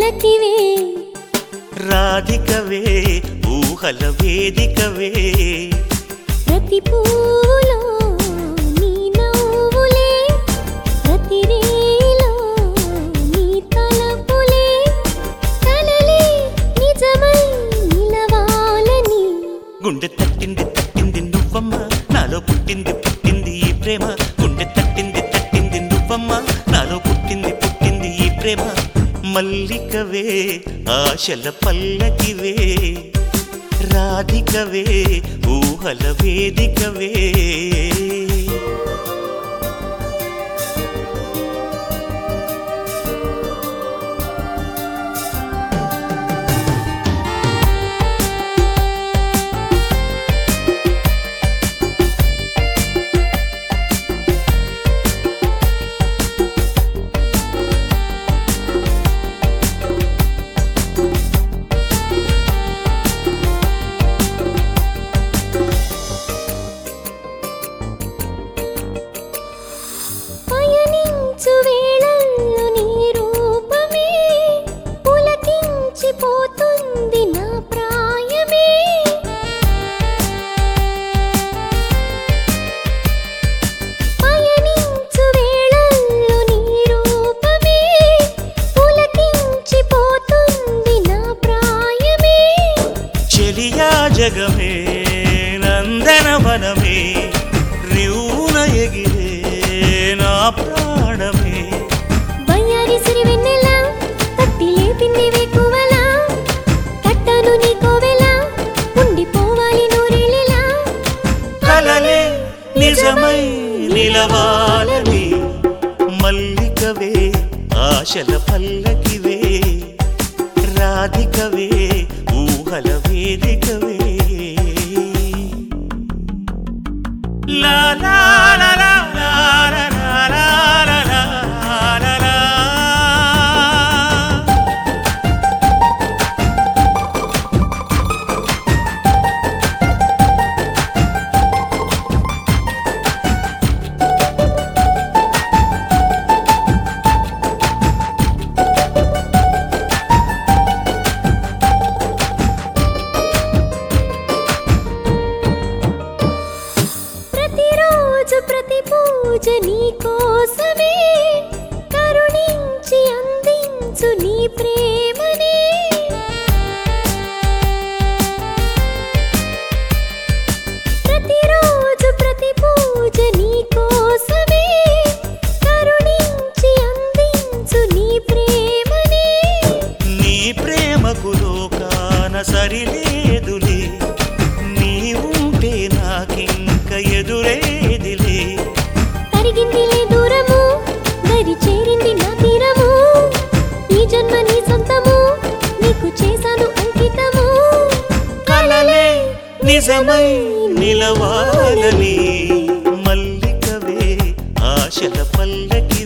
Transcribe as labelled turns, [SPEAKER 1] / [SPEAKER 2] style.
[SPEAKER 1] పల్లకివే
[SPEAKER 2] రాధికవే ఊహల వేదికవే
[SPEAKER 1] ప్రతి పూలో నీ నవ్వులే ప్రతి రేలో నీ తలపులే కలలే నిజమై నిలవాలని
[SPEAKER 2] గుండె తట్టింది తట్టింది నువ్వమ్మ నాలో పుట్టింది పుట్టింది ఈ ప్రేమ గుండె తట్టింది తట్టింది నువ్వమ్మ నాలో పుట్టింది పుట్టింది ఈ ప్రేమ మల్లికవే ఆశల పల్లకివే రాధికవే ఊహల వేదికవే
[SPEAKER 1] పయనించు వేళల్లో నీ రూపమే పులకించిపోతుంది నా ప్రాయమే పయనించు వేళల్లో నీ రూపమే పులకించిపోతుంది నా ప్రాయమే
[SPEAKER 2] చెలియా జగమే నందనవనమే రివున ఎగిరే నా ప్రాణమే
[SPEAKER 1] వయ్యారి సిరివెన్నెల తట్టి లేపింది వేకువల కట్టను నీ కోవెల ఉండిపోవాలి నూరేళ్ళెలా
[SPEAKER 2] కలలే నిజమై నిలవాలని మల్లికవే ఆశల పల్లకివే రాధికవే ఊహల వేదికవే లా లా లా లా లా లా లా లా లా లా లా.
[SPEAKER 1] ప్రతిరోజు ప్రతి పూజ నీ కోసమే కరుణించి అందించు నీ ప్రేమనే ప్రతిరోజు ప్రతి పూజ నీ కోసమే కరుణించి అందించు నీ ప్రేమనే
[SPEAKER 2] నీ ప్రేమకు లోకాన సరిలేదులే నీ ఉంటే నాకింక ఎదురేదిలే
[SPEAKER 1] తరిగిందిలే దూరము దరి చేరింది నా తీరము ఈ జన్మ నీ సొంతము నీకు చేశాను అంకితము
[SPEAKER 2] కలలే నిజమై నిలవాలని మల్లికవే ఆశల పల్లకి